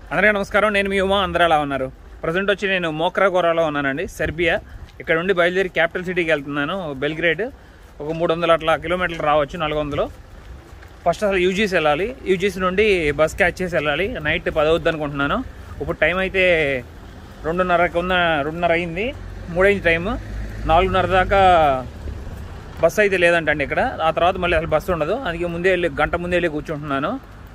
అందరికీ నమస్కారం నేను మీ ఉమా అందరూ ఎలా ఉన్నారు ప్రజెంట్ వచ్చి నేను మోక్రాగోరాలో ఉన్నానండి సెర్బియా ఇక్కడ నుండి బయలుదేరి క్యాపిటల్ సిటీకి వెళ్తున్నాను బెల్గ్రేడ్ ఒక మూడు వందల అట్లా కిలోమీటర్లు రావచ్చు నాలుగు వందలు ఫస్ట్ అసలు యూజీస్ వెళ్ళాలి యూజీస్ నుండి బస్ క్యాచ్ చేసి వెళ్ళాలి నైట్ పదవద్దు అనుకుంటున్నాను ఇప్పుడు టైం అయితే రెండున్నరకు ఉన్న రెండున్నర అయింది మూడైంది టైం నాలుగున్నర దాకా బస్సు అయితే లేదంటండి ఇక్కడ ఆ తర్వాత మళ్ళీ అసలు బస్సు ఉండదు అందుకే ముందే వెళ్ళి గంట ముందే వెళ్ళి కూర్చుంటున్నాను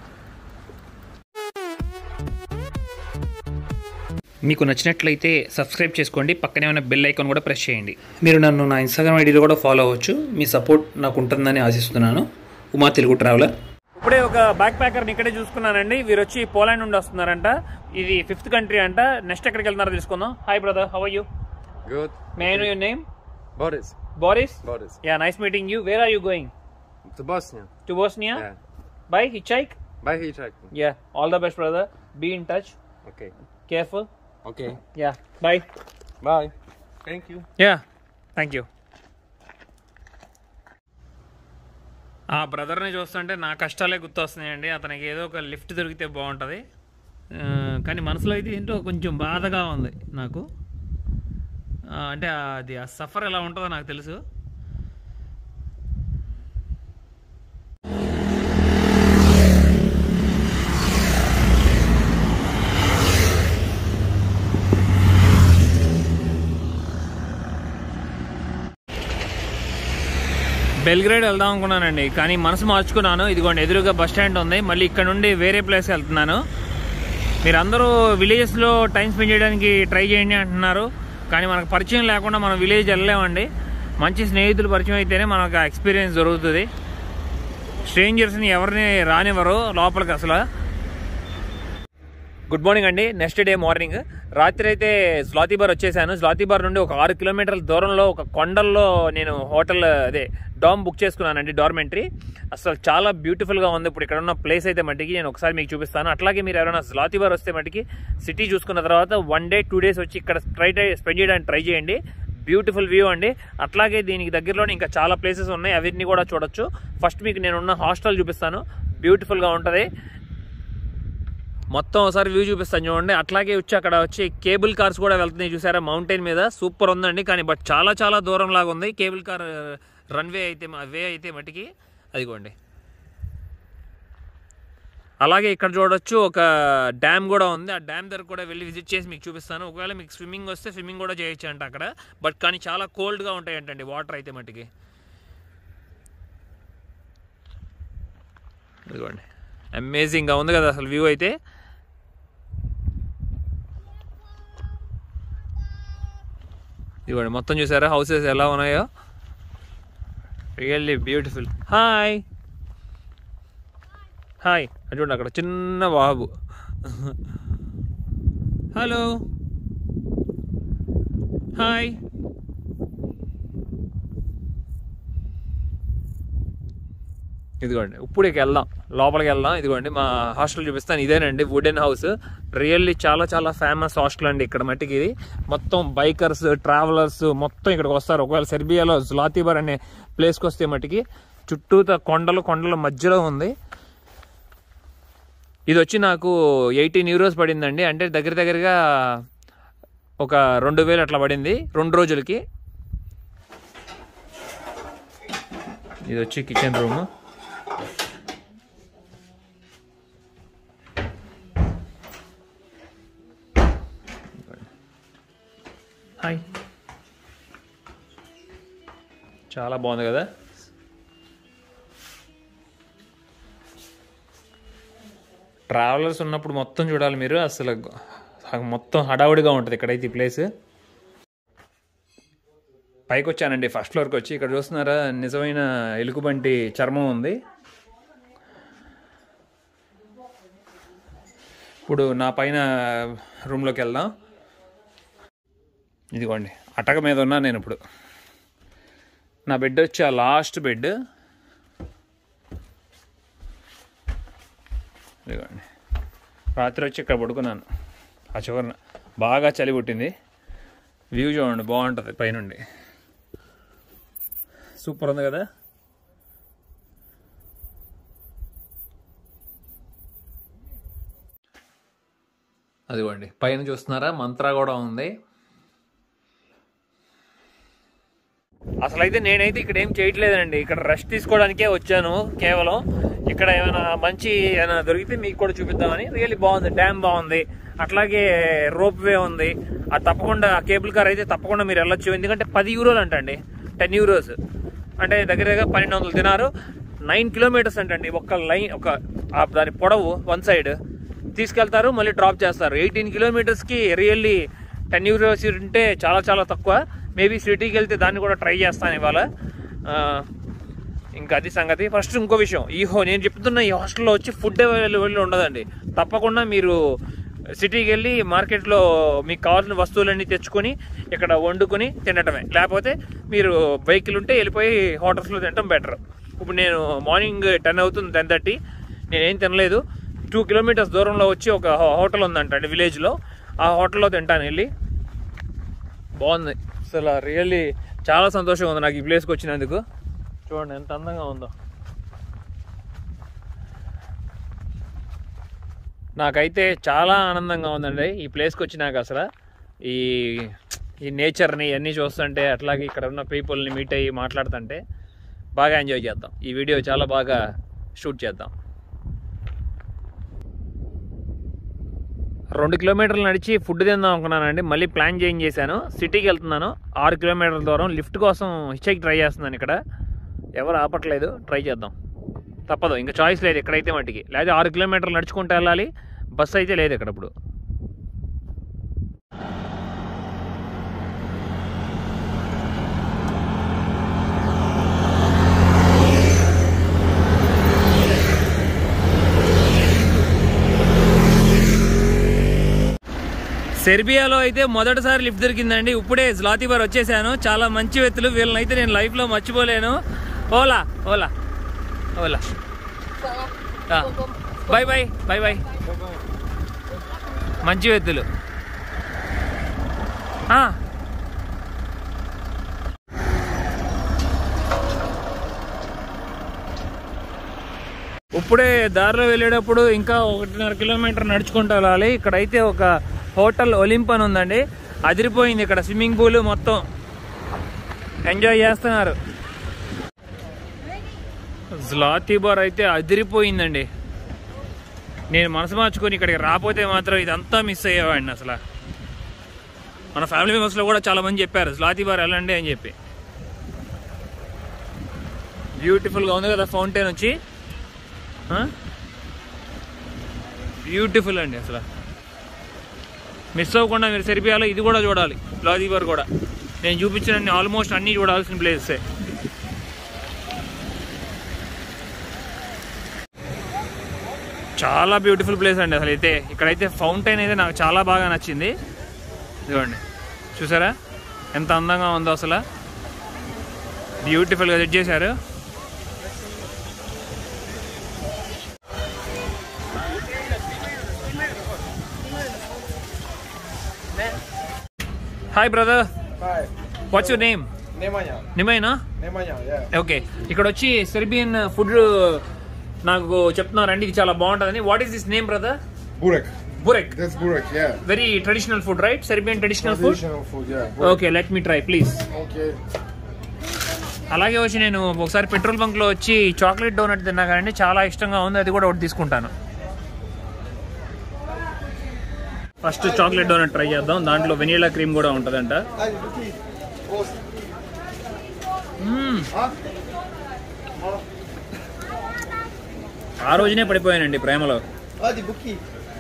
మీకు నచ్చినట్లయితే సబ్స్క్రైబ్ చేసుకోండి పక్కనే ఉన్న బెల్ ఐకాన్ కూడా ప్రెస్ చేయండి మీరు నన్ను నా ఇన్స్టాగ్రామ్ ఐడీలో కూడా ఫాలో అవ్వచ్చు మీ సపోర్ట్ నాకు ఉంటుందని ఆశిస్తున్నాను ఉమా తెలుగు ట్రావెలర్ ఇప్పుడే ఒక బ్యాక్ ప్యాకర్ని ఇక్కడే చూసుకున్నానండి వీరు వచ్చి పోలాండ్ నుండి వస్తున్నారంట ఇది ఫిఫ్త్ కంట్రీ అంట నెక్స్ట్ ఎక్కడికి వెళ్తున్నారో తెలుసుకుందాం hi brother how are you Good. May I know your name Boris. Boris Boris. Yeah nice meeting you where are you going To Bosnia. To Bosnia Yeah. By hitchhike By hitchhiking. Yeah all the best brother be in touch Okay. Careful Okay. Yeah bye Bye. Thank you. Yeah thank you ఆ బ్రదర్ని చూస్తుంటే నా కష్టాలే గుర్తొస్తున్నాయండి అతనికి ఏదో ఒక lift దొరికితే బాగుంటుంది ఆ, కానీ మనసులో అయితే ఏంటో కొంచెం బాధగా ఉంది నాకు ఆ, అంటే అది ఆ సఫర్ ఎలా ఉంటుందో నాకు తెలుసు బెల్గ్రేడ్ వెళ్దాం అనుకున్నానండి కానీ మనసు మార్చుకున్నాను ఇదిగోండి ఎదురుగా బస్ స్టాండ్ ఉంది మళ్ళీ ఇక్కడ నుండి వేరే ప్లేస్ వెళ్తున్నాను మీరందరూ విలేజెస్లో టైం స్పెండ్ చేయడానికి ట్రై చేయండి అంటున్నారు కానీ మనకు పరిచయం లేకుండా మనం విలేజ్ వెళ్ళలేమండి మంచి స్నేహితులు పరిచయం అయితేనే మనకు ఆ ఎక్స్పీరియన్స్ దొరుకుతుంది స్ట్రేంజర్స్ని ఎవరిని రానివ్వరు లోపలికి అసలు గుడ్ మార్నింగ్ అండి నెక్స్ట్ డే మార్నింగ్ రాత్రి అయితే స్లాతీబార్ వచ్చేసాను స్లాతీబార్ నుండి ఒక ఆరు కిలోమీటర్ల దూరంలో ఒక కొండల్లో నేను హోటల్ అదే డామ్ బుక్ చేసుకున్నానండి డార్మెంటరీ అసలు చాలా బ్యూటిఫుల్గా ఉంది ఇప్పుడు ఇక్కడ ఉన్న ప్లేస్ అయితే మట్టికి నేను ఒకసారి మీకు చూపిస్తాను అట్లాగే మీరు ఎవరైనా స్లాతీబార్ వస్తే మట్టికి సిటీ చూసుకున్న తర్వాత వన్ డే టూ డేస్ వచ్చి ఇక్కడ ట్రై స్పెండ్ చేయడానికి ట్రై చేయండి బ్యూటిఫుల్ వ్యూ అండి అట్లాగే దీనికి దగ్గరలోనే ఇంకా చాలా ప్లేసెస్ ఉన్నాయి అవన్నీ కూడా చూడొచ్చు ఫస్ట్ మీకు నేను ఉన్న హాస్టల్ చూపిస్తాను బ్యూటిఫుల్గా ఉంటుంది మొత్తం ఒకసారి వ్యూ చూపిస్తాను చూడండి అట్లాగే వచ్చి అక్కడ వచ్చి కేబుల్ కార్స్ కూడా వెళ్తున్నాయి చూసారా మౌంటైన్ మీద సూపర్ ఉందండి కానీ బట్ చాలా చాలా దూరం లాగా ఉంది కేబుల్ కార్ రన్వే అయితే వే అయితే మటుకి అదిగోండి అలాగే ఇక్కడ చూడొచ్చు ఒక డ్యామ్ కూడా ఉంది ఆ డ్యామ్ దగ్గర కూడా వెళ్ళి విజిట్ చేసి మీకు చూపిస్తాను ఒకవేళ మీకు స్విమ్మింగ్ వస్తే స్విమ్మింగ్ కూడా చేయొచ్చు అంట అక్కడ బట్ కానీ చాలా కోల్డ్గా ఉంటాయి అంటండి వాటర్ అయితే మటుకి ఇదిగోండి అమేజింగ్గా ఉంది కదా అసలు వ్యూ అయితే ఇదిగోండి మొత్తం చూసారా హౌసెస్ ఎలా ఉన్నాయో రియల్లీ బ్యూటిఫుల్ హాయ్ హాయ్ అది చూడండి అక్కడ చిన్న బాబు హలో హాయ్ ఇదిగోండి ఇప్పుడుకి వెళ్దాం లోపలికి వెళ్దాం ఇదిగోండి మా హాస్టల్ చూపిస్తాను ఇదేనండి వుడెన్ హౌస్ రియల్లీ చాలా చాలా ఫేమస్ హాస్టల్ అండి ఇక్కడ మట్టికి ఇది మొత్తం బైకర్స్ ట్రావెలర్స్ మొత్తం ఇక్కడికి వస్తారు ఒకవేళ సెర్బియాలో జులాతిబర్ అనే ప్లేస్కి వస్తే మట్టికి చుట్టూత కొండలు కొండల మధ్యలో ఉంది ఇది వచ్చి నాకు ఎయిటీన్ యూరోస్ పడిందండి అంటే దగ్గర దగ్గరగా ఒక రెండు వేలు అట్లా పడింది రెండు రోజులకి ఇది వచ్చి కిచెన్ రూమ్ హాయ్ చాలా బాగుంది కదా ట్రావెలర్స్ ఉన్నప్పుడు మొత్తం చూడాలి మీరు అసలు మొత్తం హడావుడిగా ఉంటుంది ఇక్కడైతే ఈ ప్లేస్ పైకి వచ్చానండి ఫస్ట్ ఫ్లోర్కి వచ్చి ఇక్కడ చూస్తున్నారా నిజమైన ఎలుగుబంటి చర్మం ఉంది ఇప్పుడు నా పైన రూమ్లోకి వెళ్దాం ఇదిగోండి అటక మీద ఉన్నా నేను ఇప్పుడు నా బెడ్ వచ్చి ఆ లాస్ట్ బెడ్ ఇదిగోండి రాత్రి వచ్చి ఇక్కడ పడుకున్నాను ఆ చివరన బాగా చలి పుట్టింది వ్యూ చూడండి బాగుంటుంది పైనుండి సూపర్ ఉంది కదా అదిగోండి పైన చూస్తున్నారా మంత్రా కూడా ఉంది అసలు అయితే నేనైతే ఇక్కడ ఏం చేయట్లేదండి ఇక్కడ రెస్ట్ తీసుకోవడానికే వచ్చాను కేవలం ఇక్కడ ఏమైనా మంచి ఏమైనా దొరికితే మీకు కూడా చూపిద్దామని రియల్లీ బాగుంది డ్యామ్ బాగుంది అట్లాగే రోప్ వే ఉంది అది తప్పకుండా కేబుల్ కార్ అయితే తప్పకుండా మీరు వెళ్ళొచ్చు ఎందుకంటే పది యూరోలు అంటండి టెన్ యూరోస్ అంటే దగ్గర దగ్గర పన్నెండు వందలు తినారు నైన్ కిలోమీటర్స్ అంటండి ఒక లైన్ ఒక ఆ దాని పొడవు వన్ సైడ్ తీసుకెళ్తారు మళ్ళీ డ్రాప్ చేస్తారు ఎయిటీన్ కిలోమీటర్స్కి రియల్లీ టెన్ యూరోస్ ఉంటే చాలా చాలా తక్కువ మేబీ సిటీకి వెళ్తే దాన్ని కూడా ట్రై చేస్తాను ఇవాళ ఆ, ఇంకా అది సంగతి ఫస్ట్ ఇంకో విషయం ఈ హో నేను చెప్తున్న ఈ హాస్టల్లో వచ్చి ఫుడ్ అవైలబుల్ ఉండదండి తప్పకుండా మీరు సిటీకి వెళ్ళి మార్కెట్లో మీకు కావాల్సిన వస్తువులన్నీ తెచ్చుకొని ఇక్కడ వండుకొని తినటమే లేకపోతే మీరు వెహికల్ ఉంటే వెళ్ళిపోయి హోటల్స్లో తినటం బెటర్ ఇప్పుడు నేను మార్నింగ్ టెన్ అవుతుంది టెన్ థర్టీ నేనేం తినలేదు టూ కిలోమీటర్స్ దూరంలో వచ్చి ఒక హో- హోటల్ ఉందంట అండి విలేజ్లో ఆ హోటల్లో తింటాను వెళ్ళి బాగుంది అసలు రియల్లీ చాలా సంతోషంగా ఉంది నాకు ఈ ప్లేస్కి వచ్చినందుకు చూడండి ఎంత అందంగా ఉందో నాకైతే చాలా ఆనందంగా ఉందండి ఈ ప్లేస్కి వచ్చినాక అసలు ఈ ఈ నేచర్ని ఇవన్నీ చూస్తుంటే అట్లాగే ఇక్కడ ఉన్న పీపుల్ని మీట్ అయ్యి మాట్లాడుతుంటే బాగా ఎంజాయ్ చేద్దాం ఈ వీడియో చాలా బాగా షూట్ చేద్దాం రెండు కిలోమీటర్లు నడిచి ఫుడ్ తిందాం అనుకున్నానండి మళ్ళీ ప్లాన్ చేంజ్ చేశాను సిటీకి వెళ్తున్నాను ఆరు కిలోమీటర్ల దూరం లిఫ్ట్ కోసం హిచ్ఐకి ట్రై చేస్తున్నాను ఇక్కడ ఎవరు ఆపట్లేదు ట్రై చేద్దాం తప్పదు ఇంకా చాయిస్ లేదు ఎక్కడైతే మట్టికి లేదా ఆరు కిలోమీటర్లు నడుచుకుంటూ వెళ్ళాలి బస్సు అయితే లేదు ఇక్కడ ఇప్పుడు సెర్బియాలో అయితే మొదటిసారి లిఫ్ట్ దొరికిందండి ఇప్పుడే బార్ వచ్చేసాను చాలా మంచి వ్యక్తులు వీళ్ళనైతే నేను లైఫ్లో మర్చిపోలేను ఓలా ఓలా ఓలా బాయ్ బాయ్ బాయ్ బాయ్ మంచి వ్యక్తులు ఆ. ఇప్పుడే దారిలో వెళ్ళేటప్పుడు ఇంకా ఒకటిన్నర కిలోమీటర్ నడుచుకుంటూ వెళ్ళాలి ఇక్కడైతే ఒక హోటల్ ఒలింప్ అని ఉందండి అదిరిపోయింది ఇక్కడ స్విమ్మింగ్ పూల్ మొత్తం ఎంజాయ్ చేస్తున్నారు బార్ అయితే అదిరిపోయిందండి నేను మనసు మార్చుకొని ఇక్కడికి రాకపోతే మాత్రం ఇదంతా మిస్ అయ్యేవాడిని అసలు మన ఫ్యామిలీ మెంబర్స్లో కూడా చాలా మంది చెప్పారు బార్ వెళ్ళండి అని చెప్పి బ్యూటిఫుల్గా ఉంది కదా ఫౌంటైన్ వచ్చి బ్యూటిఫుల్ అండి అసలు మిస్ అవ్వకుండా మీరు సెర్బియాలో ఇది కూడా చూడాలి లాదీబార్ కూడా నేను చూపించిన ఆల్మోస్ట్ అన్నీ చూడాల్సిన ప్లేసెసే చాలా బ్యూటిఫుల్ ప్లేస్ అండి అసలు అయితే ఇక్కడైతే ఫౌంటైన్ అయితే నాకు చాలా బాగా నచ్చింది ఇదిగోండి చూసారా ఎంత అందంగా ఉందో అసలు బ్యూటిఫుల్గా సెట్ చేశారు hi brother Hi. What's your name Nemanja. నిమైనా Nemanja, yeah. Okay ఇక్కడ వచ్చి సెర్బియన్ ఫుడ్ నాకు చెప్తున్నారండి ఇది చాలా బాగుంటుందని what is this name brother Burek. బురెక్ That's Burek, yeah. Very traditional food right Serbian traditional food Traditional food, yeah. Burek. Okay let me try please Okay. అలాగే వచ్చి నేను ఒకసారి పెట్రోల్ బంక్ లో వచ్చి చాక్లెట్ డోనట్ తిన్నా కానీ చాలా ఇష్టంగా ఉంది అది కూడా ఒకటి తీసుకుంటాను ఫస్ట్ చాక్లెట్ డోనట్ ట్రై చేద్దాం దాంట్లో వెనీలా క్రీమ్ కూడా ఉంటుందంట మ్మ్. ఆ రోజునే పడిపోయానండి ప్రేమలో Hadi Buki.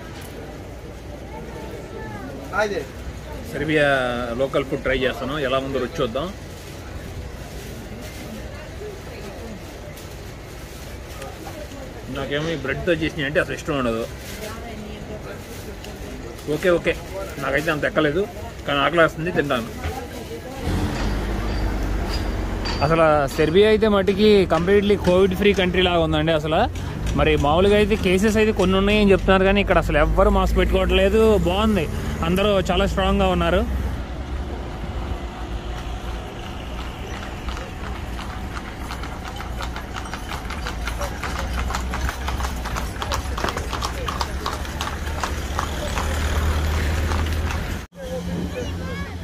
Haydi. Serbia local food try చేస్తాను ఎలా ఉందో రుచి చూద్దాం నాకేమో ఈ బ్రెడ్తో చేసినాయి అంటే అసలు ఇష్టం ఉండదు ఓకే ఓకే నాకైతే అంత ఎక్కలేదు కానీ ఆకలేస్తుంది తింటాను అసలు సెర్బియా అయితే మటుకి కంప్లీట్లీ కోవిడ్ ఫ్రీ కంట్రీ లాగా ఉందండి అసలు మరి మామూలుగా అయితే కేసెస్ అయితే కొన్ని ఉన్నాయని చెప్తున్నారు కానీ ఇక్కడ అసలు ఎవ్వరు మాస్క్ పెట్టుకోవట్లేదు బాగుంది అందరూ చాలా స్ట్రాంగ్గా ఉన్నారు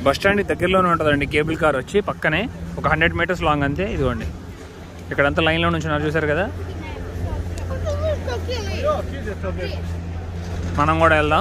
బస్ స్టాండ్ దగ్గరలోనే ఉంటుందండి కేబుల్ కార్ వచ్చి పక్కనే ఒక హండ్రెడ్ మీటర్స్ లాంగ్ అంతే ఇదిగోండి ఇక్కడంతా లైన్లో నుంచి చూసారు కదా మనం కూడా వెళ్దాం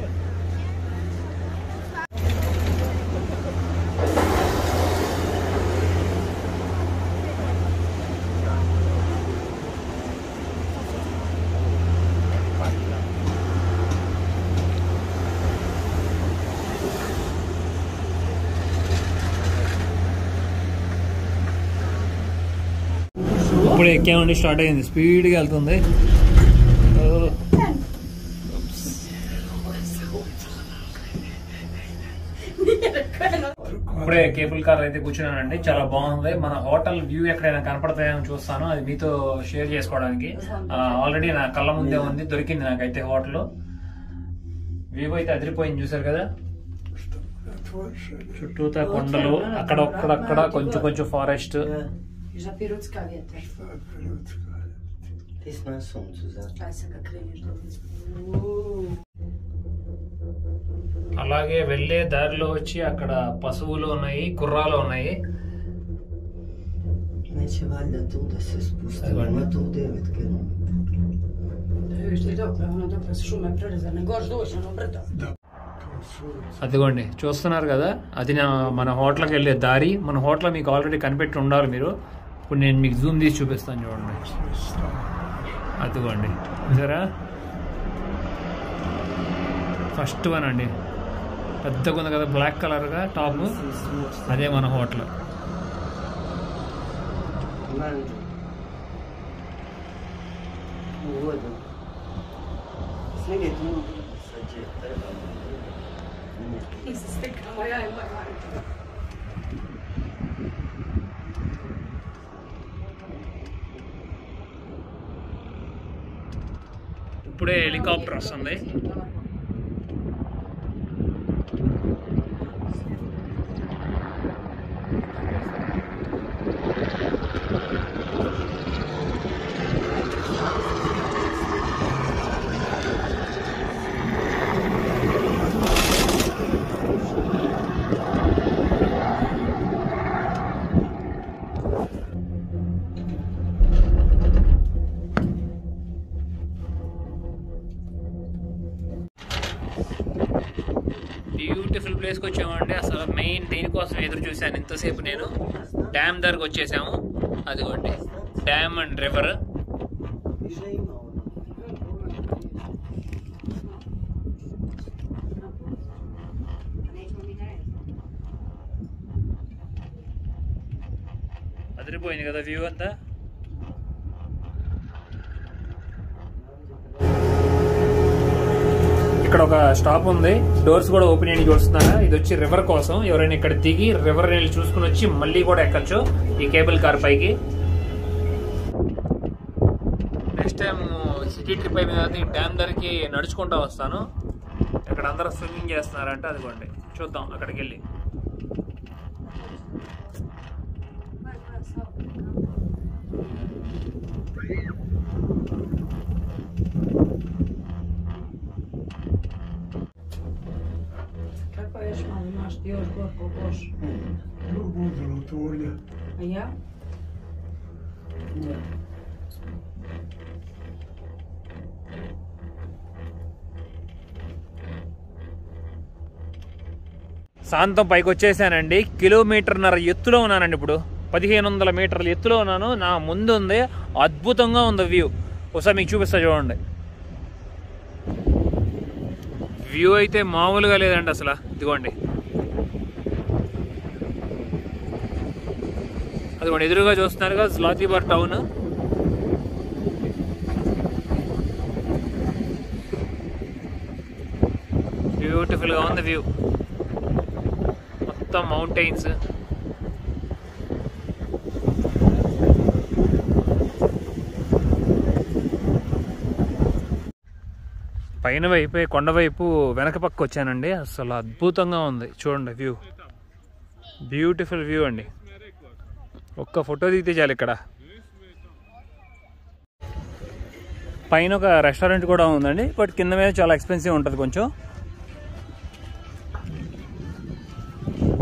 ఇప్పుడు ఎక్కామండి స్టార్ట్ అయింది స్పీడ్గా వెళ్తుంది ఇప్పుడే కేబుల్ కార్ అయితే కూర్చున్నానండి చాలా బాగుంది మన హోటల్ వ్యూ ఎక్కడైనా కనపడతాయని చూస్తాను అది మీతో షేర్ చేసుకోవడానికి ఆల్రెడీ నా కళ్ళ ముందే ఉంది దొరికింది నాకైతే హోటల్ వ్యూ అయితే అదిరిపోయింది చూసారు కదా చుట్టూతా కొండలు అక్కడ అక్కడక్కడ కొంచెం కొంచెం forest Już pierucka wietę. Ty jest na słońcu za. Daj sobie kryjesz do అలాగే వెళ్ళే దారిలో వచ్చి అక్కడ పశువులు ఉన్నాయి కుర్రాలు ఉన్నాయి Neće valjda tu da se spusti, Evo. ima tu 9 km. Już ty dobra, ono dobra, z szumem prelezane. Gorz dość, ono brdo. అదిగోండి చూస్తున్నారు కదా అది నా మన హోటల్కి వెళ్ళే దారి మన హోటల్ మీకు ఆల్రెడీ కనిపెట్టి ఉండాలి మీరు ఇప్పుడు నేను మీకు జూమ్ తీసి చూపిస్తాను చూడండి అదిగోండి చూసారా ఫస్ట్ వన్ అండి పెద్దగా ఉంది కదా బ్లాక్ కలర్గా టాప్ అదే మన hotel Uvodno. Sneg je tu sad će treba. I se stekamo ja i moj majka. ఇప్పుడే హెలికాప్టర్ వస్తుంది బ్యూటిఫుల్ ప్లేస్కి వచ్చామండి అసలు మెయిన్ దీనికోసం ఎదురు చూశాను ఇంతసేపు నేను డ్యామ్ దగ్గరకు వచ్చేసాము అదిగోండి dam and river Że ima ono. అదిరిపోయింది కదా వ్యూ అంతా ఇక్కడ ఒక స్టాప్ ఉంది డోర్స్ కూడా ఓపెన్ అయ్యి చూస్తున్నారా ఇది వచ్చి రివర్ కోసం ఎవరైనా ఇక్కడ దిగి రివర్ వెళ్ళి చూసుకుని వచ్చి మళ్ళీ కూడా ఎక్కచ్చు ఈ కేబుల్ కార్ పైకి నెక్స్ట్ టైం సిటీ ట్రిప్ అయిన తర్వాత ఈ డ్యామ్ దగ్గరికి నడుచుకుంటా వస్తాను ఇక్కడ అందరూ స్విమ్మింగ్ చేస్తున్నారంటే అదిగోండి చూద్దాం అక్కడికి వెళ్ళి Kako još malo imaš ti još gorko boš? A ja? శాంతం పైకి వచ్చేసానండి కిలోమీటర్న్నర ఎత్తులో ఉన్నానండి ఇప్పుడు పదిహేను వందల మీటర్ల ఎత్తులో ఉన్నాను నా ముందు ఉంది అద్భుతంగా ఉంది వ్యూ ఒకసారి మీకు చూపిస్తా చూడండి వ్యూ అయితే మామూలుగా లేదండి అసలు ఇదిగోండి అదిగోండి ఎదురుగా చూస్తున్నారుగా జలాతీబార్ టౌన్ బ్యూటిఫుల్గా ఉంది వ్యూ మొత్తం మౌంటైన్స్ పైన వైపు కొండ వైపు వెనక పక్క వచ్చానండి అసలు అద్భుతంగా ఉంది చూడండి వ్యూ బ్యూటిఫుల్ వ్యూ అండి ఒక్క ఫోటో దిగితే చాలు ఇక్కడ పైన ఒక రెస్టారెంట్ కూడా ఉందండి బట్ కింద మీద చాలా ఎక్స్పెన్సివ్ ఉంటుంది కొంచెం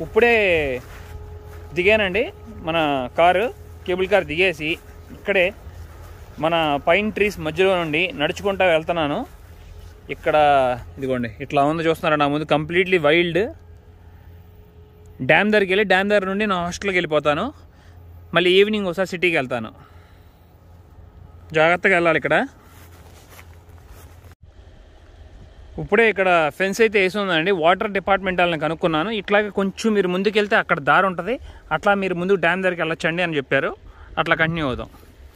ఇప్పుడే దిగానండి మన కారు కేబుల్ కార్ దిగేసి ఇక్కడే మన పైన్ ట్రీస్ మధ్యలో నుండి నడుచుకుంటా వెళ్తున్నాను ఇక్కడ ఇదిగోండి ఇట్లా ఉంది చూస్తున్నారా నా ముందు కంప్లీట్లీ వైల్డ్ డ్యామ్ దగ్గరికి వెళ్ళి డ్యామ్ దగ్గర నుండి నా హాస్టల్కి వెళ్ళిపోతాను మళ్ళీ ఈవినింగ్ ఒకసారి సిటీకి వెళ్తాను జాగ్రత్తగా వెళ్ళాలి ఇక్కడ ఇప్పుడే ఇక్కడ ఫెన్స్ అయితే వేసి ఉందండి వాటర్ డిపార్ట్మెంట్ వాళ్ళని కనుక్కున్నాను ఇట్లాగే కొంచెం మీరు ముందుకు వెళ్తే అక్కడ దారి ఉంటుంది అట్లా మీరు ముందు డ్యామ్ దగ్గరికి వెళ్ళొచ్చండి అని చెప్పారు అట్లా కంటిన్యూ అవుదాం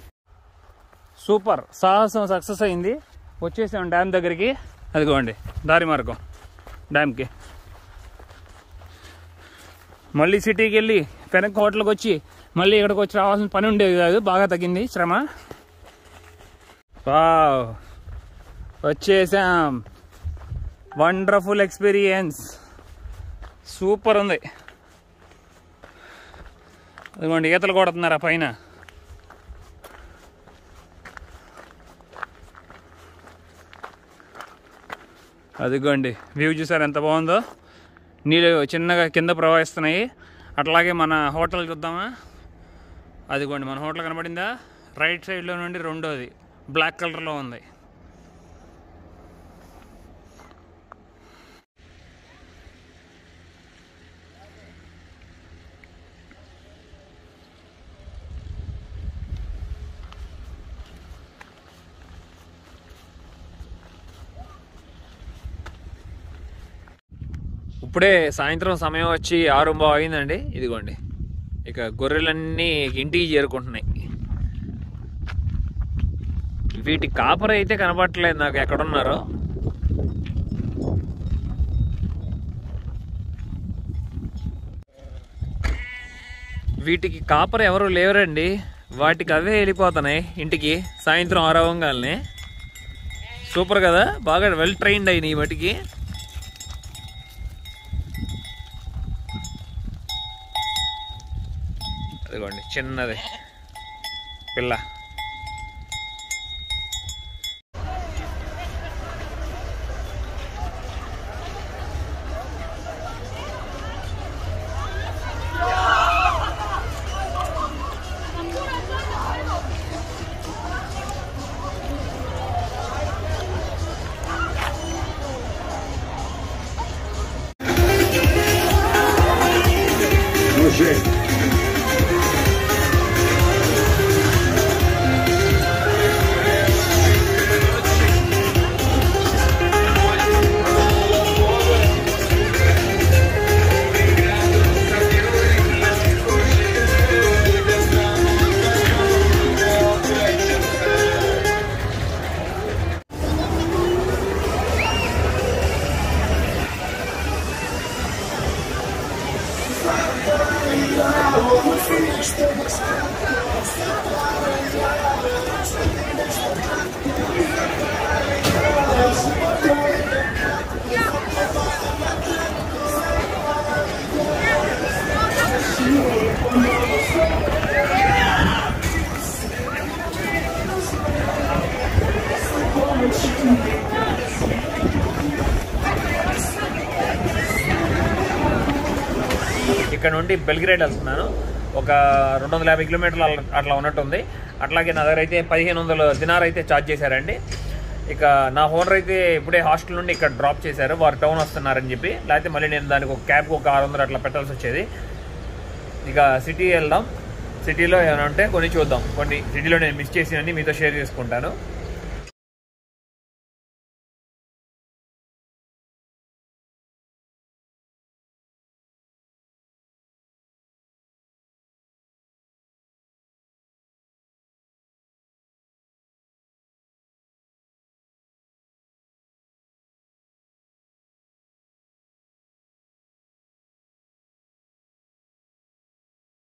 సూపర్ సాహసం సక్సెస్ అయింది వచ్చేసాం డ్యామ్ దగ్గరికి అదిగోండి దారి మార్గం డ్యామ్కి మళ్ళీ సిటీకి వెళ్ళి వెనక్కి హోటల్కి వచ్చి మళ్ళీ ఇక్కడికి వచ్చి రావాల్సిన పని ఉండేది కాదు బాగా తగ్గింది శ్రమ వావ్ వచ్చేసాం వండర్ఫుల్ ఎక్స్పీరియన్స్ సూపర్ ఉంది అదిగోండి ఈతలు కొడుతున్నారా పైన అదిగోండి వ్యూ చూసారు ఎంత బాగుందో నీళ్ళు చిన్నగా కింద ప్రవహిస్తున్నాయి అట్లాగే మన హోటల్ చూద్దామా అదిగోండి మన హోటల్ కనబడిందా రైట్ సైడ్లో నుండి రెండోది బ్లాక్ కలర్లో ఉంది ఇప్పుడే సాయంత్రం సమయం వచ్చి ఆరు బాగు అయిందండి ఇదిగోండి ఇక గొర్రెలన్నీ ఇంటికి చేరుకుంటున్నాయి వీటి కాపర అయితే కనపడట్లేదు నాకు ఎక్కడున్నారో వీటికి కాపర ఎవరు లేవరండి వాటికి అవే వెళ్ళిపోతున్నాయి ఇంటికి సాయంత్రం ఆరవంగానే సూపర్ కదా బాగా వెల్ ట్రైన్డ్ అయినాయి వాటికి అదిగోండి చిన్నది పిల్ల ఇక్కడ నుండి బెల్గ్రేడ్ వెళ్తున్నాను ఒక రెండు వందల యాభై కిలోమీటర్లు అట్లా- అట్లా ఉన్నట్టుంది అట్లాగే నా దగ్గర అయితే పదిహేను వందల దినార్ అయితే ఛార్జ్ చేశారండి ఇక నా ఓనర్ అయితే ఇప్పుడే హాస్టల్ నుండి ఇక్కడ డ్రాప్ చేశారు వారు టౌన్ వస్తున్నారని చెప్పి లేకపోతే మళ్ళీ నేను దానికి ఒక క్యాబ్కి ఒక ఆరు వందలు అట్లా పెట్టాల్సి వచ్చేది ఇక సిటీ వెళ్దాం సిటీలో ఏమైనా ఉంటే కొన్ని చూద్దాం కొన్ని సిటీలో నేను మిస్ చేసినవి మీతో షేర్ చేసుకుంటాను